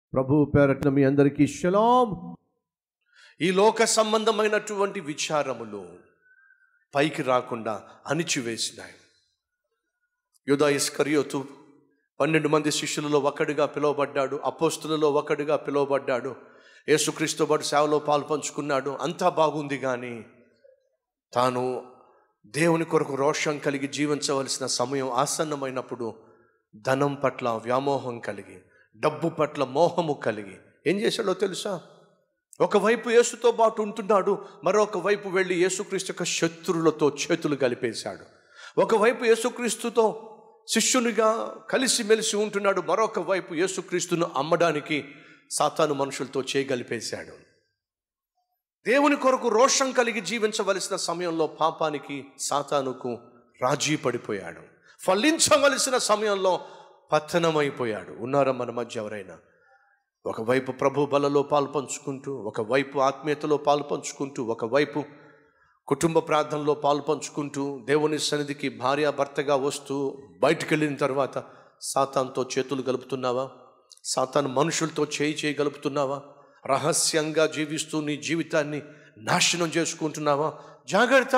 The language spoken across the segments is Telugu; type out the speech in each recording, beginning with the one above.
ప్రభు పేరట్న మీ అందరికీ షలాం ఈ లోక సంబంధమైనటువంటి విచారములు పైకి రాకుండా అణిచివేసినాయి యుధా ఇస్కరియోతు పన్నెండు మంది శిష్యులలో ఒకడిగా పిలువబడ్డాడు అపోస్తులలో ఒకడిగా పిలువబడ్డాడు యేసుక్రీస్తు పాటు సేవలో పాలు పంచుకున్నాడు అంతా బాగుంది కానీ తాను దేవుని కొరకు రోషం కలిగి జీవించవలసిన సమయం ఆసన్నమైనప్పుడు ధనం పట్ల వ్యామోహం కలిగి డబ్బు పట్ల మోహము కలిగి ఏం చేశాడో తెలుసా ఒకవైపు యేసుతో పాటు ఉంటున్నాడు మరొక వైపు వెళ్ళి యేసుక్రీస్తు యొక్క శత్రువులతో చేతులు కలిపేశాడు ఒకవైపు యేసుక్రీస్తుతో శిష్యునిగా కలిసిమెలిసి ఉంటున్నాడు మరొక వైపు యేసుక్రీస్తును అమ్మడానికి సాతాను మనుషులతో చేయగలిపేశాడు దేవుని కొరకు రోషం కలిగి జీవించవలసిన సమయంలో పాపానికి సాతానుకు రాజీ పడిపోయాడు ఫలించవలసిన సమయంలో పతనమైపోయాడు ఉన్నారా మన మధ్య ఎవరైనా ఒకవైపు ప్రభు బలలో పాలు పంచుకుంటూ ఒకవైపు ఆత్మీయతలో పాలు పంచుకుంటూ ఒకవైపు కుటుంబ ప్రార్థనలో పాలు పంచుకుంటూ దేవుని సన్నిధికి భార్యాభర్తగా వస్తూ బయటికి వెళ్ళిన తర్వాత సాతాన్తో చేతులు గలుపుతున్నావా సాతాను మనుషులతో చేయి చేయి గలుపుతున్నావా రహస్యంగా జీవిస్తూ నీ జీవితాన్ని నాశనం చేసుకుంటున్నావా జాగ్రత్త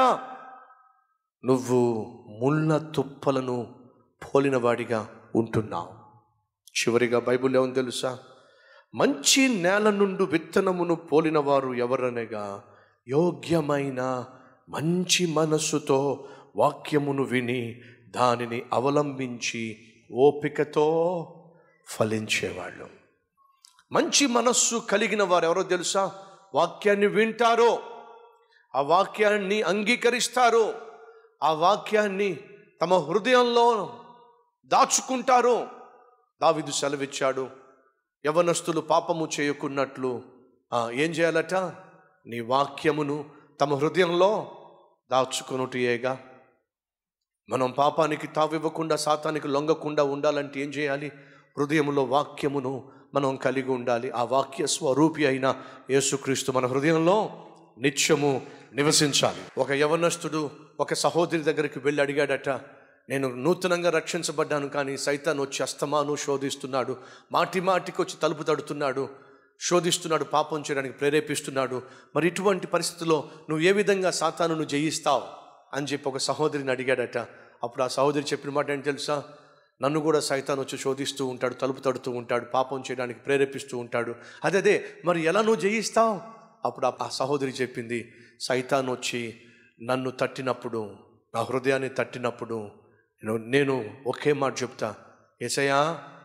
నువ్వు ముళ్ళ తుప్పలను పోలినవాడిగా ఉంటున్నావు చివరిగా బైబిల్ ఏమని తెలుసా మంచి నేల నుండి విత్తనమును పోలిన వారు ఎవరనగా యోగ్యమైన మంచి మనస్సుతో వాక్యమును విని దానిని అవలంబించి ఓపికతో ఫలించేవాళ్ళు మంచి మనస్సు కలిగిన వారు ఎవరో తెలుసా వాక్యాన్ని వింటారో ఆ వాక్యాన్ని అంగీకరిస్తారో ఆ వాక్యాన్ని తమ హృదయంలో దాచుకుంటారో దావిదు సెలవిచ్చాడు యవనస్తులు పాపము చేయకున్నట్లు ఆ, ఏం చేయాలట నీ వాక్యమును తమ హృదయంలో దాచుకొనుటయేగా మనం పాపానికి తావివ్వకుండా సాతానికి లొంగకుండా ఉండాలంటే ఏం చేయాలి హృదయంలో వాక్యమును మనం కలిగి ఉండాలి ఆ వాక్య స్వరూపి అయిన యేసుక్రీస్తు మన హృదయంలో నిత్యము నివసించాలి ఒక యవనస్తుడు ఒక సహోదరి దగ్గరికి వెళ్ళి అడిగాడట నేను నూతనంగా రక్షించబడ్డాను కానీ సైతాన్ వచ్చి అస్తమాను శోధిస్తున్నాడు మాటి మాటికి వచ్చి తలుపు తడుతున్నాడు శోధిస్తున్నాడు పాపం చేయడానికి ప్రేరేపిస్తున్నాడు మరి ఇటువంటి పరిస్థితుల్లో నువ్వు ఏ విధంగా సాతానును జయిస్తావు అని చెప్పి ఒక సహోదరిని అడిగాడట అప్పుడు ఆ సహోదరి చెప్పిన మాట ఏంటి తెలుసా నన్ను కూడా సైతాన్ వచ్చి శోధిస్తూ ఉంటాడు తలుపు తడుతూ ఉంటాడు పాపం చేయడానికి ప్రేరేపిస్తూ ఉంటాడు అదే అదే మరి ఎలా నువ్వు జయిస్తావు అప్పుడు ఆ- ఆ సహోదరి చెప్పింది సైతాన్ వచ్చి నన్ను తట్టినప్పుడు నా హృదయాన్ని తట్టినప్పుడు నేను నేను ఒకే మాట చెప్తా ఏసయ్యా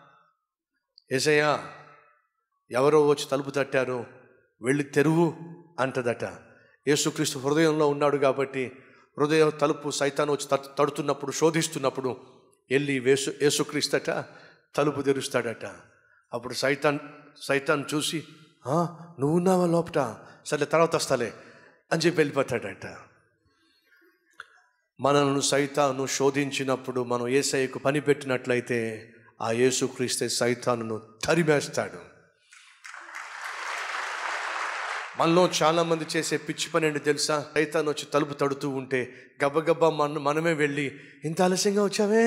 ఏసయ్యా ఎవరో వచ్చి తలుపు తట్టారు వెళ్ళి తెరువు అంటదట యేసుక్రీస్తు హృదయంలో ఉన్నాడు కాబట్టి హృదయం తలుపు సైతాన్ వచ్చి తట్- తడుతున్నప్పుడు శోధిస్తున్నప్పుడు వెళ్ళి వేసు యేసుక్రీస్తట తలుపు తెరుస్తాడట అప్పుడు సైతాన్ సైతాన్ చూసి "ఆ, నువ్వున్నావా లోపట సరే తర్వాత వస్తాలే అని చెప్పి వెళ్ళిపోతాడట మనల్ని సైతాను శోధించినప్పుడు మనం ఏసఐకు పని పెట్టినట్లయితే ఆ యేసుక్రీస్తే సైతానును తరిమేస్తాడు మనలో చాలా మంది చేసే పిచ్చి పని ఏంటి తెలుసా సైతాన్ వచ్చి తలుపు తడుతూ ఉంటే గబగబా మన మనమే వెళ్ళి ఇంత ఆలస్యంగా వచ్చావే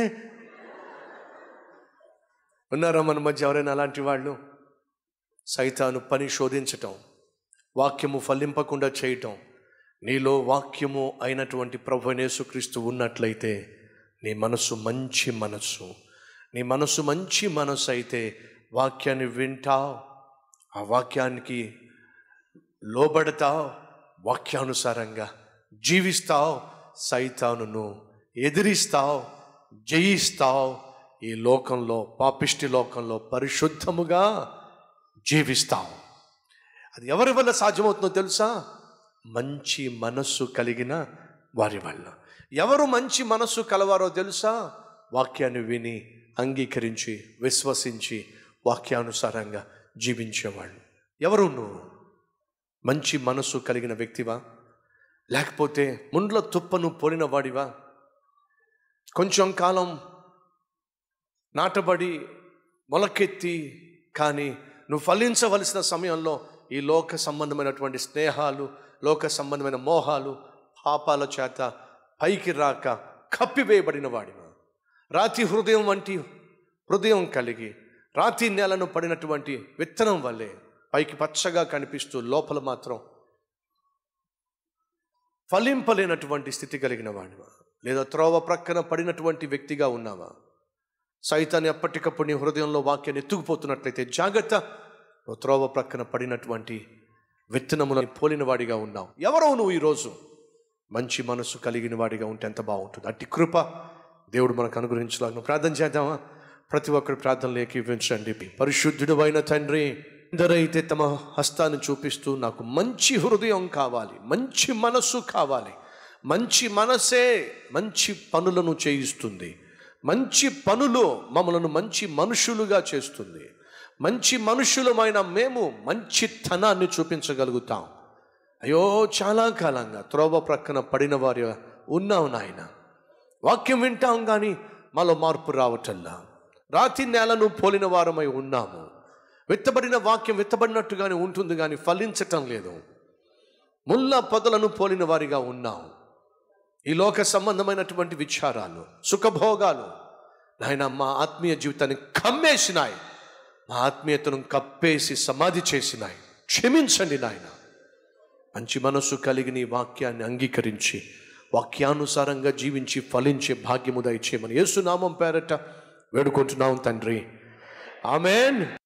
ఉన్నారా మన మధ్య ఎవరైనా అలాంటి వాళ్ళు సైతాను పని శోధించటం వాక్యము ఫలింపకుండా చేయటం నీలో వాక్యము అయినటువంటి ప్రభు యేసుక్రీస్తు ఉన్నట్లయితే నీ మనసు మంచి మనస్సు నీ మనసు మంచి మనసు అయితే వాక్యాన్ని వింటావు ఆ వాక్యానికి లోబడతావు వాక్యానుసారంగా జీవిస్తావు సైతానును ఎదిరిస్తావు జయిస్తావు ఈ లోకంలో పాపిష్టి లోకంలో పరిశుద్ధముగా జీవిస్తావు అది ఎవరి వల్ల సాధ్యమవుతుందో తెలుసా మంచి మనస్సు కలిగిన వారి వల్ల ఎవరు మంచి మనస్సు కలవారో తెలుసా వాక్యాన్ని విని అంగీకరించి విశ్వసించి వాక్యానుసారంగా జీవించేవాళ్ళు ఎవరు నువ్వు మంచి మనస్సు కలిగిన వ్యక్తివా లేకపోతే ముండ్ల తుప్పను పోలిన వాడివా కొంచెం కాలం నాటబడి మొలకెత్తి కానీ నువ్వు ఫలించవలసిన సమయంలో ఈ లోక సంబంధమైనటువంటి స్నేహాలు లోక సంబంధమైన మోహాలు పాపాల చేత పైకి రాక కప్పివేయబడిన వాడివా రాతి హృదయం వంటి హృదయం కలిగి రాతి నేలను పడినటువంటి విత్తనం వల్లే పైకి పచ్చగా కనిపిస్తూ లోపల మాత్రం ఫలింపలేనటువంటి స్థితి కలిగిన వాడివా లేదా త్రోవ ప్రక్కన పడినటువంటి వ్యక్తిగా ఉన్నావా సైతాన్ని ఎప్పటికప్పుడు నీ హృదయంలో వాక్యాన్ని ఎత్తుకుపోతున్నట్లయితే జాగ్రత్త నువ్వు త్రోవ ప్రక్కన పడినటువంటి విత్తనములను పోలిన వాడిగా ఉన్నావు ఎవరో నువ్వు ఈరోజు మంచి మనసు కలిగిన వాడిగా ఉంటే ఎంత బాగుంటుంది అట్టి కృప దేవుడు మనకు అనుగ్రహించలాగా ప్రార్థన చేద్దామా ప్రతి ఒక్కరి ప్రార్థనలు ఏకీవించండి పరిశుద్ధుడు అయిన తండ్రి ఎందరైతే తమ హస్తాన్ని చూపిస్తూ నాకు మంచి హృదయం కావాలి మంచి మనస్సు కావాలి మంచి మనసే మంచి పనులను చేయిస్తుంది మంచి పనులు మమ్మలను మంచి మనుషులుగా చేస్తుంది మంచి మనుషులమైన మేము మంచితనాన్ని చూపించగలుగుతాం అయ్యో చాలా కాలంగా త్రోవ ప్రక్కన పడిన వారి ఉన్నాం నాయన వాక్యం వింటాం కానీ మాలో మార్పు రావటల్లా రాతి నేలను పోలిన వారమై ఉన్నాము విత్తబడిన వాక్యం విత్తబడినట్టుగానే ఉంటుంది కానీ ఫలించటం లేదు ముళ్ళ పొదలను పోలిన వారిగా ఉన్నాం ఈ లోక సంబంధమైనటువంటి విచారాలు సుఖభోగాలు నాయన మా ఆత్మీయ జీవితాన్ని కమ్మేసినాయి మా ఆత్మీయతను కప్పేసి సమాధి చేసినాయి క్షమించండి నాయన మంచి మనస్సు కలిగి నీ వాక్యాన్ని అంగీకరించి వాక్యానుసారంగా జీవించి ఫలించే భాగ్యము దయచేయమని యేసునామం పేరట వేడుకుంటున్నాం తండ్రి ఆమెన్